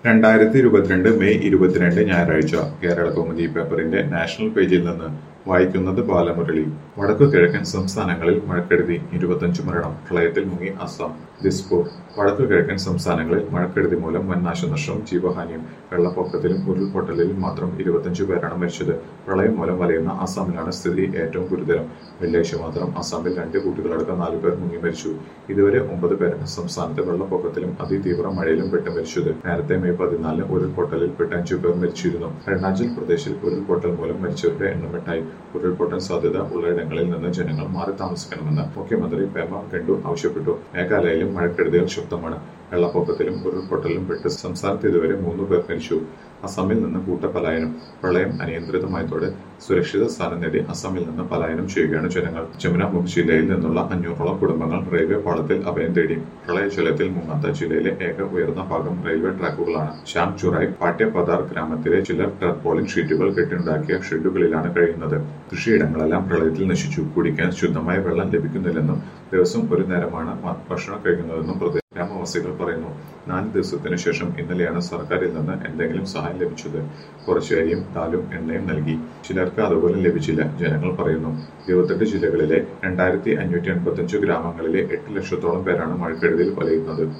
രണ്ടായിരത്തി ഇരുപത്തിരണ്ട് മെയ് ഇരുപത്തിരണ്ട് ഞായറാഴ്ച കേരള കൗമുദി പേപ്പറിന്റെ നാഷണൽ പേജിൽ നിന്ന് വായിക്കുന്നത് ബാലമുരളി വടക്കു കിഴക്കൻ സംസ്ഥാനങ്ങളിൽ മഴക്കെടുതി ഇരുപത്തഞ്ച് മരണം പ്രളയത്തിൽ മുങ്ങി അസം ദിസ്പൂർ വടക്കു കിഴക്കൻ സംസ്ഥാനങ്ങളിൽ മഴക്കെടുതി മൂലം വൻ നാശനഷ്ടവും ജീവഹാനിയും വെള്ളപ്പൊക്കത്തിലും ഉരുൾപൊട്ടലിലും മാത്രം ഇരുപത്തഞ്ചു പേരാണ് മരിച്ചത് പ്രളയം മൂലം വലയുന്ന അസാമിലാണ് സ്ഥിതി ഏറ്റവും ഗുരുതരം വെള്ളിയാഴ്ച മാത്രം അസാമിൽ രണ്ട് കുട്ടികളടക്കം നാലു പേർ മുങ്ങി മരിച്ചു ഇതുവരെ ഒമ്പത് പേരാണ് സംസ്ഥാനത്ത് വെള്ളപ്പൊക്കത്തിലും അതിതീവ്ര മഴയിലും പെട്ട് മരിച്ചത് നേരത്തെ മെയ് പതിനാലിന് ഉരുൾപൊട്ടലിൽ പെട്ട് അഞ്ചു പേർ മരിച്ചിരുന്നു അരുണാചൽ പ്രദേശിൽ ഉരുൾപൊട്ടൽ മൂലം മരിച്ചവരുടെ എണ്ണം എട്ടായി ഉരുൾപൊട്ടൽ സാധ്യത ഉള്ളയിടങ്ങളിൽ നിന്ന് ജനങ്ങൾ മാറി താമസിക്കണമെന്ന് മുഖ്യമന്ത്രി പേമ ഖണ്ഡു ആവശ്യപ്പെട്ടു മേഘാലയയിലും മഴക്കെടുതികൾ ശക്തമാണ് വെള്ളപ്പൊക്കത്തിലും ഉരുൾപൊട്ടലിലും പെട്ട് സംസ്ഥാനത്ത് ഇതുവരെ മൂന്ന് പേർ മരിച്ചു അസമിൽ നിന്ന് കൂട്ടപലായനം പ്രളയം അനിയന്ത്രിതമായതോടെ സുരക്ഷിത സ്ഥാനം നേടി അസമിൽ നിന്ന് പലായനം ചെയ്യുകയാണ് ജനങ്ങൾ ജമുനാമുഖ് ജില്ലയിൽ നിന്നുള്ള അഞ്ഞൂറോളം കുടുംബങ്ങൾ റെയിൽവേ പാളത്തിൽ അഭയം തേടി പ്രളയജലത്തിൽ മുങ്ങാത്ത ജില്ലയിലെ ഏക ഉയർന്ന ഭാഗം റെയിൽവേ ട്രാക്കുകളാണ് ശ്യാം ചുറായ് പാട്യപദാർ ഗ്രാമത്തിലെ ചിലർ ടെർപോളിൻ ഷീറ്റുകൾ കെട്ടിയുണ്ടാക്കിയ ഷെഡുകളിലാണ് കഴിയുന്നത് കൃഷിയിടങ്ങളെല്ലാം പ്രളയത്തിൽ നശിച്ചു കുടിക്കാൻ ശുദ്ധമായ വെള്ളം ലഭിക്കുന്നില്ലെന്നും ദിവസം ഒരു നേരമാണ് മ- ഭക്ഷണം കഴിക്കുന്നതെന്നും പ്രദേശ ഗ്രാമവാസികൾ പറയുന്നു നാല് ദിവസത്തിനു ശേഷം ഇന്നലെയാണ് സർക്കാരിൽ നിന്ന് എന്തെങ്കിലും സഹായം ലഭിച്ചത് കുറച്ച് അരിയും ദാലും എണ്ണയും നൽകി ചിലർക്ക് അതുപോലും ലഭിച്ചില്ല ജനങ്ങൾ പറയുന്നു ഇരുപത്തെട്ട് ജില്ലകളിലെ രണ്ടായിരത്തി അഞ്ഞൂറ്റി എൺപത്തി അഞ്ച് ഗ്രാമങ്ങളിലെ എട്ട് ലക്ഷത്തോളം പേരാണ് മഴക്കെടുതിയിൽ വലയുന്നത്